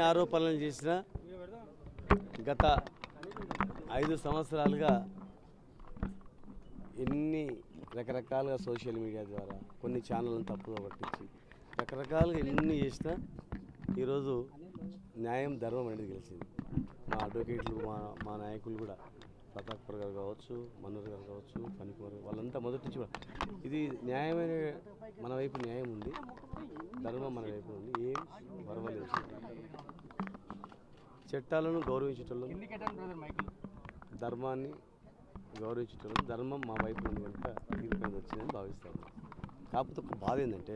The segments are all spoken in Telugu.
ఆరోపణలు చేసినా గత ఐదు సంవత్సరాలుగా ఎన్ని రకరకాలుగా సోషల్ మీడియా ద్వారా కొన్ని ఛానళ్ళను తప్పుగా పట్టించి రకరకాలుగా ఎన్ని చేసినా ఈరోజు న్యాయం ధర్మం అనేది గెలిచింది మా అడ్వకేట్లు మా మా నాయకులు కూడా ప్రతాప్ గారు కావచ్చు మనోహర్ గారు కావచ్చు ఫణికుమార్ గారు వాళ్ళంతా మొదటి నుంచి కూడా ఇది న్యాయమైన మన వైపు న్యాయం ఉంది ధర్మం మన వైపు ఉంది ఏం పర్వాలేదు చట్టాలను గౌరవించటంలో ధర్మాన్ని గౌరవించటం ధర్మం మా వైపు ఉంది కనుక తీర్పు అనేది వచ్చిందని భావిస్తాను కాకపోతే ఒక బాధ ఏంటంటే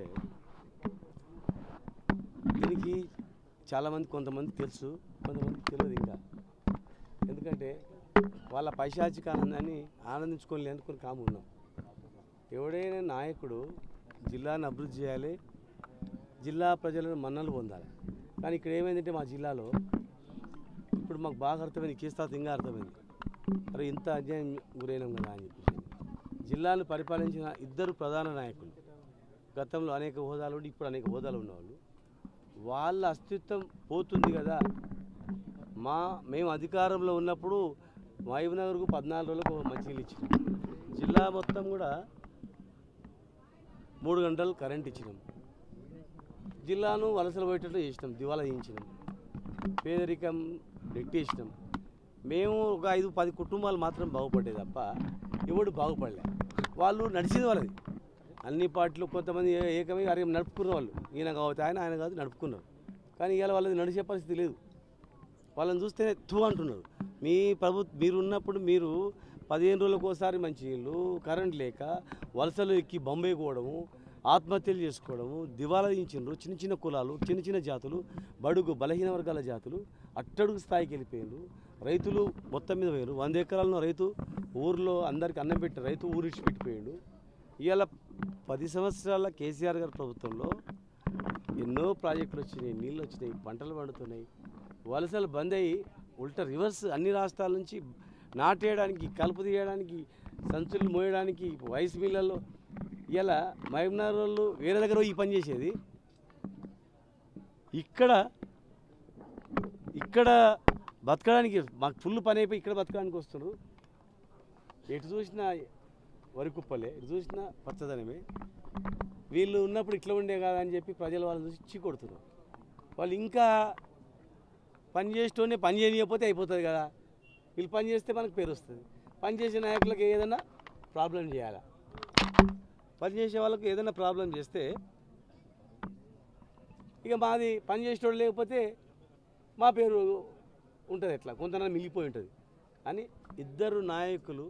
దీనికి చాలామంది కొంతమంది తెలుసు కొంతమంది తెలియదు ఇంకా ఎందుకంటే వాళ్ళ పైశాచిక ఆనందాన్ని ఆనందించుకొని అనుకుని కాము ఉన్నాం ఎవడైనా నాయకుడు జిల్లాను అభివృద్ధి చేయాలి జిల్లా ప్రజలను మన్నలు పొందాలి కానీ ఇక్కడ ఏమైందంటే మా జిల్లాలో ఇప్పుడు మాకు బాగా అర్థమైంది కేస్తాత ఇంకా అర్థమైంది అరే ఇంత అన్యాయం గురైనాం కదా అని చెప్పేసి జిల్లాను పరిపాలించిన ఇద్దరు ప్రధాన నాయకులు గతంలో అనేక హోదాలు ఉండి ఇప్పుడు అనేక హోదాలు ఉన్నవాళ్ళు వాళ్ళ అస్తిత్వం పోతుంది కదా మా మేము అధికారంలో ఉన్నప్పుడు మహబూబ్నగర్కు పద్నాలుగు రోజులకు ఒక మంచినీళ్ళు ఇచ్చినాం జిల్లా మొత్తం కూడా మూడు గంటలు కరెంట్ ఇచ్చినాం జిల్లాను వలసలు పోయేటట్లు చేసినాం దివాలా చేయించినాం పేదరికం నెట్టేసినాం మేము ఒక ఐదు పది కుటుంబాలు మాత్రం బాగుపడ్డాయి తప్ప ఎవడు బాగుపడలే వాళ్ళు నడిచింది వాళ్ళది అన్ని పార్టీలు కొంతమంది ఏ- ఏకమై అరే నడుపుకున్న వాళ్ళు ఈయన కావచ్చు ఆయన ఆయన కాదు నడుపుకున్నారు కానీ ఇవాళ వాళ్ళది నడిచే పరిస్థితి లేదు వాళ్ళని చూస్తేనే తూ అంటున్నారు మీ ప్రభు మీరు ఉన్నప్పుడు మీరు పదిహేను రోజులకు ఒకసారి మంచినీళ్ళు కరెంట్ లేక వలసలు ఎక్కి బొంబాయి పోవడము ఆత్మహత్యలు చేసుకోవడము దివాలా దించిండ్రు చిన్న చిన్న కులాలు చిన్న చిన్న జాతులు బడుగు బలహీన వర్గాల జాతులు అట్టడుగు స్థాయికి వెళ్ళిపోయారు రైతులు మొత్తం మీద పోయారు వంద ఎకరాలను రైతు ఊర్లో అందరికి అన్నం పెట్టి రైతు ఊరిడిచి పెట్టిపోయాడు ఇవాళ పది సంవత్సరాల కేసీఆర్ గారి ప్రభుత్వంలో ఎన్నో ప్రాజెక్టులు వచ్చినాయి నీళ్ళు వచ్చినాయి పంటలు పండుతున్నాయి వలసలు బంద్ అయ్యి ఉల్టా రివర్స్ అన్ని రాష్ట్రాల నుంచి నాటేయడానికి కలుపు తీయడానికి సంచులు మోయడానికి వైస్ మిల్లల్లో ఇలా మహబూబ్నగర్ వాళ్ళు వేరే దగ్గర పోయి ఈ పని చేసేది ఇక్కడ ఇక్కడ బతకడానికి మాకు ఫుల్ పని అయిపోయి ఇక్కడ బతకడానికి వస్తున్నారు ఎటు చూసినా వరి కుప్పలే ఎటు చూసినా పచ్చదనమే వీళ్ళు ఉన్నప్పుడు ఇట్లా ఉండే కదా అని చెప్పి ప్రజలు వాళ్ళని చూసి చీ కొడుతున్నారు వాళ్ళు ఇంకా పని చేసేటోనే పని చేయకపోతే అయిపోతుంది కదా వీళ్ళు పని చేస్తే మనకు పేరు వస్తుంది పని చేసే నాయకులకు ఏదైనా ప్రాబ్లం చేయాలా పని చేసే వాళ్ళకు ఏదైనా ప్రాబ్లం చేస్తే ఇక మాది పని చేసేటోడు లేకపోతే మా పేరు ఉంటుంది ఎట్లా కొంతమంది మిగిలిపోయి ఉంటుంది అని ఇద్దరు నాయకులు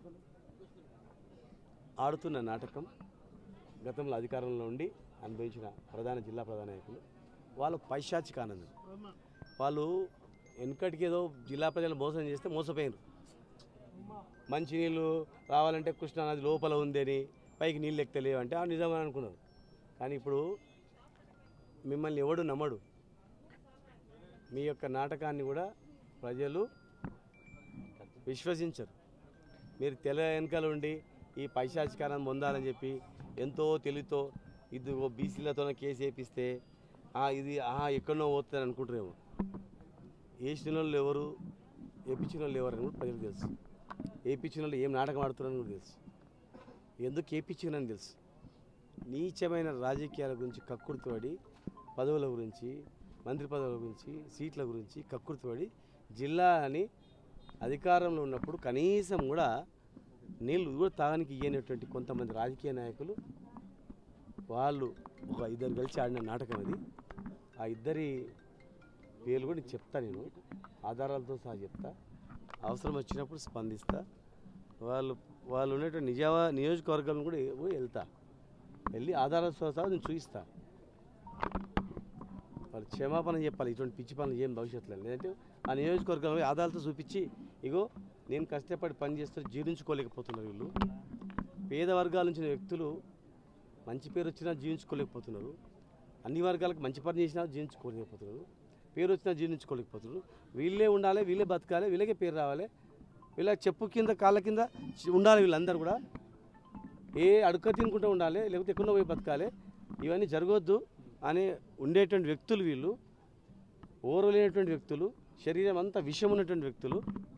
ఆడుతున్న నాటకం గతంలో అధికారంలో ఉండి అనుభవించిన ప్రధాన జిల్లా ప్రధాన నాయకులు వాళ్ళు పైశాచిక ఆనందం వాళ్ళు వెనకటికి ఏదో జిల్లా ప్రజలు మోసం చేస్తే మోసపోయారు మంచినీళ్ళు రావాలంటే కృష్ణానది లోపల ఉందని పైకి నీళ్ళు ఎక్కలేవు అంటే ఆ నిజమని అనుకున్నారు కానీ ఇప్పుడు మిమ్మల్ని ఎవడు నమ్మడు మీ యొక్క నాటకాన్ని కూడా ప్రజలు విశ్వసించరు మీరు తెల వెనకాల ఉండి ఈ పైశాచికారం పొందాలని చెప్పి ఎంతో తెలివితో ఇది బీసీలతో కేసు వేపిస్తే ఆ, ఇది ఆహా ఎక్కడనో పోతుంది అనుకుంటారేమో వేసిన వాళ్ళు ఎవరు వేపించిన వాళ్ళు ఎవరు అని కూడా ప్రజలకు తెలుసు వేపించిన వాళ్ళు ఏం నాటకం ఆడుతున్నారని కూడా తెలుసు ఎందుకు వేపించినని తెలుసు నీచమైన రాజకీయాల గురించి కక్కుర్తిపడి పదవుల గురించి మంత్రి పదవుల గురించి సీట్ల గురించి కక్కుర్తిపడి జిల్లాని అధికారంలో ఉన్నప్పుడు కనీసం కూడా నీళ్ళు కూడా తాగడానికి ఇయ్యనటువంటి కొంతమంది రాజకీయ నాయకులు వాళ్ళు ఒక ఇద్దరు కలిసి ఆడిన నాటకం అది ఆ ఇద్దరి పేర్లు కూడా నీకు చెప్తా నేను ఆధారాలతో సహా చెప్తా అవసరం వచ్చినప్పుడు స్పందిస్తా వాళ్ళు వాళ్ళు ఉన్నటువంటి నిజావా నియోజకవర్గం కూడా పోయి వెళ్తా వెళ్ళి ఆధారాలతో సహా నేను చూపిస్తా వాళ్ళు క్షమాపణ చెప్పాలి ఇటువంటి పిచ్చి పనులు ఏం భవిష్యత్తులో లేదంటే ఆ నియోజకవర్గంలో ఆధారాలతో చూపించి ఇగో నేను కష్టపడి పని చేస్తూ జీర్ణించుకోలేకపోతున్నారు వీళ్ళు పేద వర్గాల నుంచి వ్యక్తులు మంచి పేరు వచ్చినా జీవించుకోలేకపోతున్నారు అన్ని వర్గాలకు మంచి పని చేసినా జీవించుకోలేకపోతున్నారు పేరు వచ్చినా జీర్ణించుకోలేకపోతున్నారు వీళ్ళే ఉండాలి వీళ్ళే బతకాలి వీళ్ళకే పేరు రావాలి వీళ్ళ చెప్పు కింద కాళ్ళ కింద చి- ఉండాలి వీళ్ళందరూ కూడా ఏ అడుక్క తినుకుంటూ ఉండాలి లేకపోతే ఎక్కడో పోయి బతకాలి ఇవన్నీ జరగవద్దు అని ఉండేటువంటి వ్యక్తులు వీళ్ళు ఓరలేనటువంటి వ్యక్తులు శరీరం అంతా విషం ఉన్నటువంటి వ్యక్తులు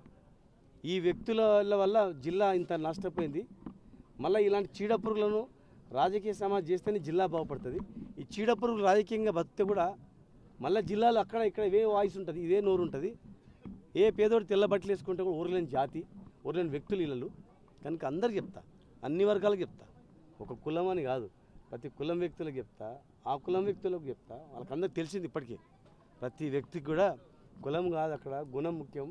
ఈ వ్యక్తుల వల్ల జిల్లా ఇంత నష్టపోయింది మళ్ళీ ఇలాంటి చీడపురుగులను రాజకీయ సమాజం చేస్తేనే జిల్లా బాగుపడుతుంది ఈ చీడపురుగులు రాజకీయంగా బతికితే కూడా మళ్ళీ జిల్లాలో అక్కడ ఇక్కడ ఇవే వాయిస్ ఉంటుంది ఇదే నోరు ఉంటుంది ఏ పేదోడు తెల్ల బట్టలు వేసుకుంటే కూడా ఊరలేని జాతి ఊరలేని వ్యక్తులు ఇళ్ళు కనుక అందరికి చెప్తా అన్ని వర్గాలకు చెప్తా ఒక కులం అని కాదు ప్రతి కులం వ్యక్తులకు చెప్తా ఆ కులం వ్యక్తులకు చెప్తా వాళ్ళకందరికి తెలిసింది ఇప్పటికే ప్రతి వ్యక్తికి కూడా కులం కాదు అక్కడ గుణం ముఖ్యం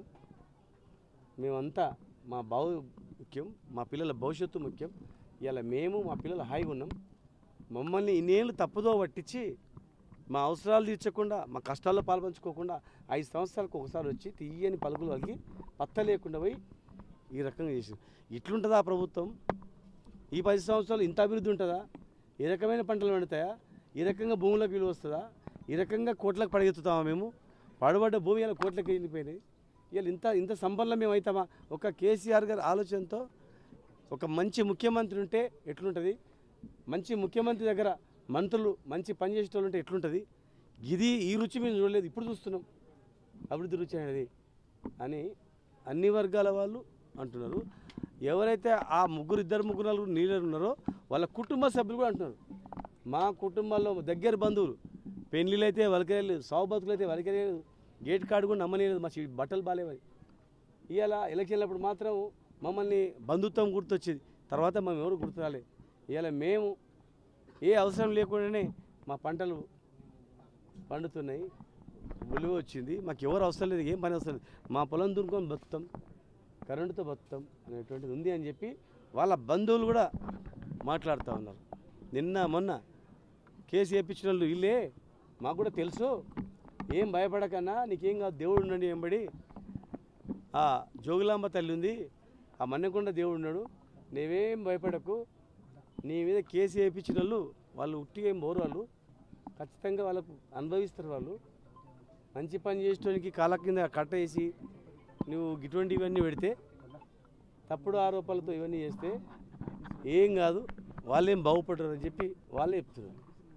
మేమంతా మా బావు ముఖ్యం మా పిల్లల భవిష్యత్తు ముఖ్యం ఇలా మేము మా పిల్లలు హాయిగా ఉన్నాం మమ్మల్ని ఇన్నేళ్ళు తప్పుదో పట్టించి మా అవసరాలు తీర్చకుండా మా కష్టాల్లో పాల్పంచుకోకుండా ఐదు సంవత్సరాలకు ఒకసారి వచ్చి తీయని పలుకులు వాళ్ళకి పత్త లేకుండా పోయి ఈ రకంగా చేసి ఇట్లుంటుందా ఆ ప్రభుత్వం ఈ పది సంవత్సరాలు ఇంత అభివృద్ధి ఉంటుందా ఏ రకమైన పంటలు పండుతాయా ఈ రకంగా భూములకు విలువ వస్తుందా ఈ రకంగా కోట్లకు పడగెత్తుతామా మేము పడబడ్డ భూమి ఇలా కోట్లకి వెళ్ళిపోయినాయి ఇవాళ ఇంత ఇంత సంపన్నం మేము అవుతామా ఒక కేసీఆర్ గారి ఆలోచనతో ఒక మంచి ముఖ్యమంత్రి ఉంటే ఎట్లుంటుంది మంచి ముఖ్యమంత్రి దగ్గర మంత్రులు మంచి పని చేసేటోళ్ళు ఉంటే ఎట్లుంటుంది ఇది ఈ రుచి మేము చూడలేదు ఇప్పుడు చూస్తున్నాం అభివృద్ధి రుచి అనేది అని అన్ని వర్గాల వాళ్ళు అంటున్నారు ఎవరైతే ఆ ముగ్గురు ఇద్దరు ముగ్గురు నలుగురు నీళ్ళు ఉన్నారో వాళ్ళ కుటుంబ సభ్యులు కూడా అంటున్నారు మా కుటుంబాల్లో దగ్గర బంధువులు పెళ్ళిళ్ళు అయితే వలకలేదు సావు బతుకులు అయితే వలకలేదు గేట్ కార్డు కూడా నమ్మలేదు మా చి- బట్టలు బాగాలేవని ఇవాళ ఎలక్షన్లప్పుడు మాత్రం మమ్మల్ని బంధుత్వం గుర్తొచ్చేది తర్వాత మేము ఎవరు గుర్తు రాలేదు ఇవాళ మేము ఏ అవసరం లేకుండానే మా పంటలు పండుతున్నాయి విలువ వచ్చింది మాకు ఎవరు అవసరం లేదు ఏం పని అవసరం లేదు మా పొలం దున్నుకొని బతుకుతాం కరెంటుతో బతుకుతాం అనేటువంటిది ఉంది అని చెప్పి వాళ్ళ బంధువులు కూడా మాట్లాడుతూ ఉన్నారు నిన్న మొన్న కేసు వేయించిన వాళ్ళు వీళ్ళే మాకు కూడా తెలుసు ఏం భయపడకన్నా నీకేం కాదు దేవుడు ఉండండి ఎంబడి ఆ జోగులాంబ తల్లి ఉంది ఆ మన్నెకొండ దేవుడు ఉన్నాడు నీవేం భయపడకు నీ మీద కేసు వేయించిన వాళ్ళు వాళ్ళు ఉట్టిగా ఏం పోరు వాళ్ళు ఖచ్చితంగా వాళ్ళకు అనుభవిస్తారు వాళ్ళు మంచి పని చేసేటానికి కాళ్ళ కింద కట్ట వేసి నువ్వు ఇటువంటి ఇవన్నీ పెడితే తప్పుడు ఆరోపణలతో ఇవన్నీ చేస్తే ఏం కాదు వాళ్ళేం బాగుపడరు అని చెప్పి వాళ్ళే చెప్తున్నారు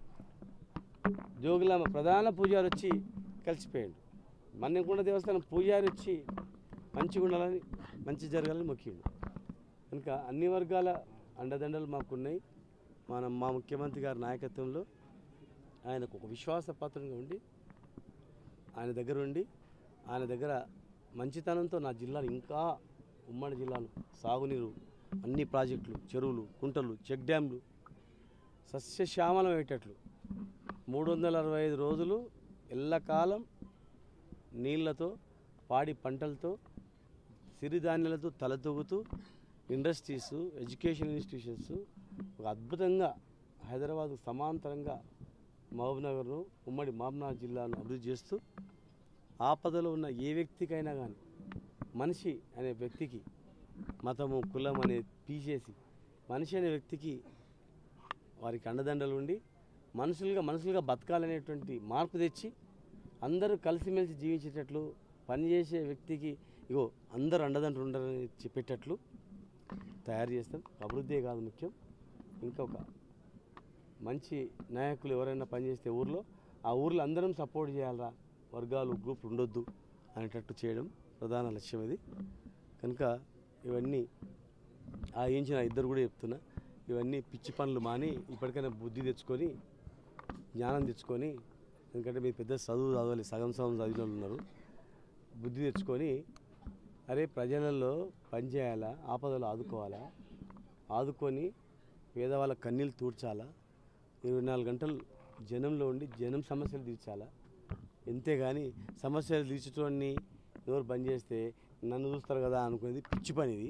జోగులామ ప్రధాన పూజారి వచ్చి కలిసిపోయాడు మన్నెకొండ దేవస్థానం పూజారి వచ్చి మంచిగా ఉండాలని మంచి జరగాలని మొక్కిండు కనుక అన్ని వర్గాల అండదండలు మాకున్నాయి మనం మా ముఖ్యమంత్రి గారి నాయకత్వంలో ఆయనకు ఒక విశ్వాసపాత్రంగా ఉండి ఆయన దగ్గర ఉండి ఆయన దగ్గర మంచితనంతో నా జిల్లాను ఇంకా ఉమ్మడి జిల్లాను సాగునీరు అన్ని ప్రాజెక్టులు చెరువులు కుంటలు చెక్ డ్యామ్లు సస్యశ్యామలం అయ్యేటట్లు మూడు వందల అరవై ఐదు రోజులు ఎల్లకాలం నీళ్లతో పాడి పంటలతో సిరిధాన్యాలతో తలతూగుతూ ఇండస్ట్రీస్ ఎడ్యుకేషన్ ఇన్స్టిట్యూషన్స్ ఒక అద్భుతంగా హైదరాబాద్ సమాంతరంగా మహబూబ్నగర్ను ఉమ్మడి మహబూబ్నగర్ జిల్లాను అభివృద్ధి చేస్తూ ఆపదలో ఉన్న ఏ వ్యక్తికైనా కానీ మనిషి అనే వ్యక్తికి మతము కులం అనేది తీసేసి మనిషి అనే వ్యక్తికి వారికి అండదండలు ఉండి మనుషులుగా మనుషులుగా బతకాలనేటువంటి మార్పు తెచ్చి అందరూ కలిసిమెలిసి జీవించేటట్లు పనిచేసే వ్యక్తికి ఇగో అందరూ అండదండలు ఉండాలని చెప్పేటట్లు తయారు చేస్తాం అభివృద్ధే కాదు ముఖ్యం ఇంకొక మంచి నాయకులు ఎవరైనా పనిచేస్తే ఊర్లో ఆ ఊర్లో అందరం సపోర్ట్ చేయాలరా వర్గాలు గ్రూపులు ఉండొద్దు అనేటట్టు చేయడం ప్రధాన లక్ష్యం ఇది కనుక ఇవన్నీ ఆ ఏంచిన ఇద్దరు కూడా చెప్తున్నా ఇవన్నీ పిచ్చి పనులు మాని ఇప్పటికైనా బుద్ధి తెచ్చుకొని జ్ఞానం తెచ్చుకొని ఎందుకంటే మీరు పెద్ద చదువు చదవాలి సగం సగం చదివిన వాళ్ళు ఉన్నారు బుద్ధి తెచ్చుకొని అరే ప్రజలలో పని చేయాలా ఆపదలు ఆదుకోవాలా ఆదుకొని పేదవాళ్ళ కన్నీళ్ళు తూడ్చాలా ఇరవై నాలుగు గంటలు జనంలో ఉండి జనం సమస్యలు తీర్చాలా అంతేగాని సమస్యలు తీర్చడాన్ని ఎవరు బంద్ చేస్తే నన్ను చూస్తారు కదా అనుకునేది పిచ్చి పని ఇది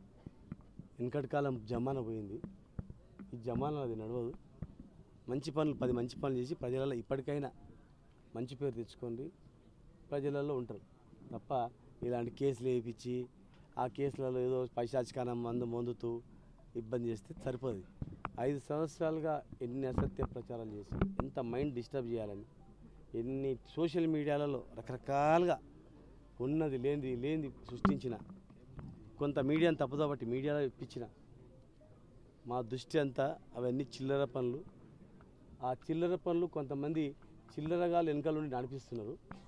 వెనకటి కాలం జమానా పోయింది ఈ జమానా అది నడవదు మంచి పనులు పది మంచి పనులు చేసి ప్రజలలో ఇప్పటికైనా మంచి పేరు తెచ్చుకోండి ప్రజలలో ఉంటారు తప్ప ఇలాంటి కేసులు వేయించి ఆ కేసులలో ఏదో పైశాచికానం మందు మొందుతూ ఇబ్బంది చేస్తే సరిపోదు ఐదు సంవత్సరాలుగా ఎన్ని అసత్య ప్రచారాలు చేసి ఎంత మైండ్ డిస్టర్బ్ చేయాలని ఎన్ని సోషల్ మీడియాలలో రకరకాలుగా ఉన్నది లేనిది లేనిది సృష్టించిన కొంత మీడియాను తప్పుదో బట్టి మీడియాలో ఇప్పించిన మా దృష్టి అంతా అవన్నీ చిల్లర పనులు ఆ చిల్లర పనులు కొంతమంది చిల్లరగా వెనకాల నుండి నడిపిస్తున్నారు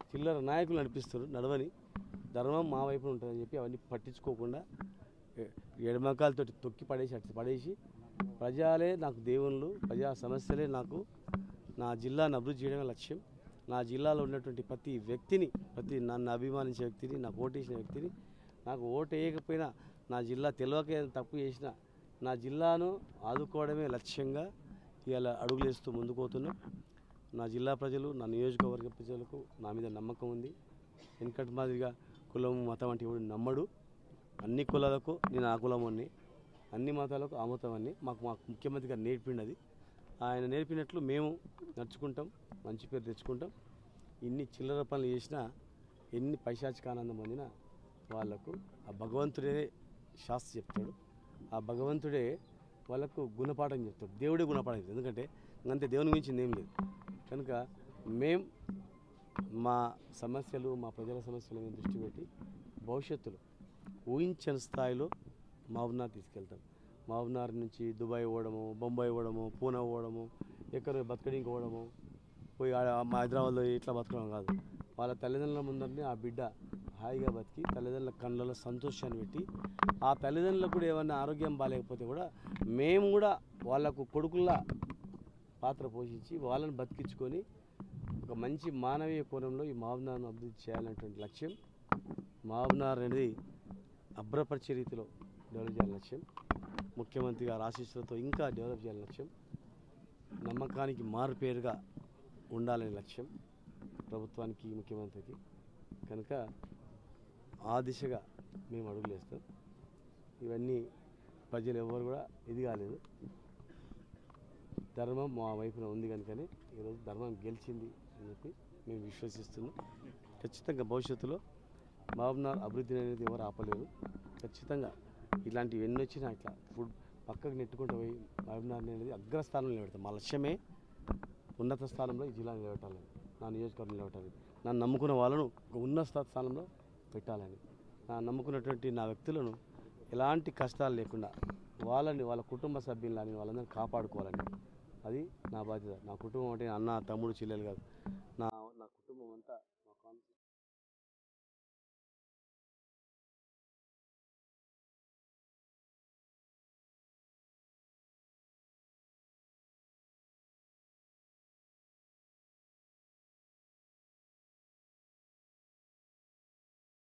చిల్లర నాయకులు నడిపిస్తారు నడవని ధర్మం మా వైపు ఉంటుందని చెప్పి అవన్నీ పట్టించుకోకుండా ఎ- ఎడమకాలతో తొక్కి పడేసి అటు పడేసి ప్రజలే నాకు దేవుళ్ళు ప్రజా సమస్యలే నాకు నా జిల్లాను అభివృద్ధి చేయడమే లక్ష్యం నా జిల్లాలో ఉన్నటువంటి ప్రతి వ్యక్తిని ప్రతి నన్ను అభిమానించే వ్యక్తిని నాకు ఓటేసిన వ్యక్తిని నాకు ఓటు వేయకపోయినా నా జిల్లా తెలియక ఏదైనా తప్పు చేసినా నా జిల్లాను ఆదుకోవడమే లక్ష్యంగా ఇవాళ అడుగులేస్తూ ముందుకు పోతున్నాం నా జిల్లా ప్రజలు నా నియోజకవర్గ ప్రజలకు నా మీద నమ్మకం ఉంది వెనకటి మాదిరిగా కులం మతం అంటే ఎవడు నమ్మడు అన్ని కులాలకు నేను ఆ కులమని అన్ని మతాలకు ఆ మతం అని మాకు మాకు ముఖ్యమంత్రి గారు నేర్పిండది ఆయన నేర్పినట్లు మేము నడుచుకుంటాం మంచి పేరు తెచ్చుకుంటాం ఇన్ని చిల్లర పనులు చేసినా ఎన్ని పైశాచిక ఆనందం పొందినా వాళ్ళకు ఆ భగవంతుడే శాస్త్రి చెప్తాడు ఆ భగవంతుడే వాళ్ళకు గుణపాఠం చెప్తాడు దేవుడే గుణపాఠం చెప్తాడు ఎందుకంటే అంతే దేవుని గురించి ఏం లేదు కనుక మేం మా సమస్యలు మా ప్రజల సమస్యల మీద దృష్టి పెట్టి భవిష్యత్తులో ఊహించని స్థాయిలో మహబూబ్నార్ తీసుకెళ్తాం మహబూబ్నార్ నుంచి దుబాయ్ పోవడము బొంబాయి పోవడము పూనా పోవడము ఎక్కడ బతకడానికి పోవడము పోయి ఆడ మా హైదరాబాద్లో ఇట్లా బతకడం కాదు వాళ్ళ తల్లిదండ్రుల ముందరనే ఆ బిడ్డ హాయిగా బతికి తల్లిదండ్రుల కళ్ళలో సంతోషాన్ని పెట్టి ఆ తల్లిదండ్రులకు కూడా ఏమన్నా ఆరోగ్యం బాగాలేకపోతే కూడా మేము కూడా వాళ్ళకు కొడుకుల్లా పాత్ర పోషించి వాళ్ళని బతికించుకొని ఒక మంచి మానవీయ కోణంలో ఈ మహబూబ్నార్ను అభివృద్ధి చేయాలనేటువంటి లక్ష్యం మహబూబ్నార్ అనేది అభ్రపరిచే రీతిలో డెవలప్ చేయాలని లక్ష్యం ముఖ్యమంత్రి గారి ఆశీస్సులతో ఇంకా డెవలప్ చేయాలని లక్ష్యం నమ్మకానికి మారు పేరుగా ఉండాలనే లక్ష్యం ప్రభుత్వానికి ముఖ్యమంత్రికి కనుక ఆ దిశగా మేము అడుగులు వేస్తాం ఇవన్నీ ప్రజలు ఎవరు కూడా ఇది కాలేదు ధర్మం మా వైపున ఉంది కనుకనే ఈరోజు ధర్మం గెలిచింది అని చెప్పి మేము విశ్వసిస్తున్నాం ఖచ్చితంగా భవిష్యత్తులో మహబూబ్నార్ అభివృద్ధి అనేది ఎవరు ఆపలేరు ఖచ్చితంగా ఇలాంటివి ఎన్ని వచ్చినా ఇట్లా ఫుడ్ పక్కకు నెట్టుకుంటూ పోయి మహబూబ్నార్ అనేది అగ్రస్థానంలో నిలబెడతాం మా లక్ష్యమే ఉన్నత స్థానంలో ఈ జిల్లా నిలబెట్టాలని నా నియోజకవర్గం నిలబెట్టాలి నన్ను నమ్ముకున్న వాళ్ళను ఒక ఉన్నత స్థానంలో పెట్టాలని నా నమ్ముకున్నటువంటి నా వ్యక్తులను ఎలాంటి కష్టాలు లేకుండా వాళ్ళని వాళ్ళ కుటుంబ సభ్యులని వాళ్ళందరినీ కాపాడుకోవాలని అది నా బాధ్యత నా కుటుంబం అంటే అన్న తమ్ముడు చెల్లెలు కాదు నా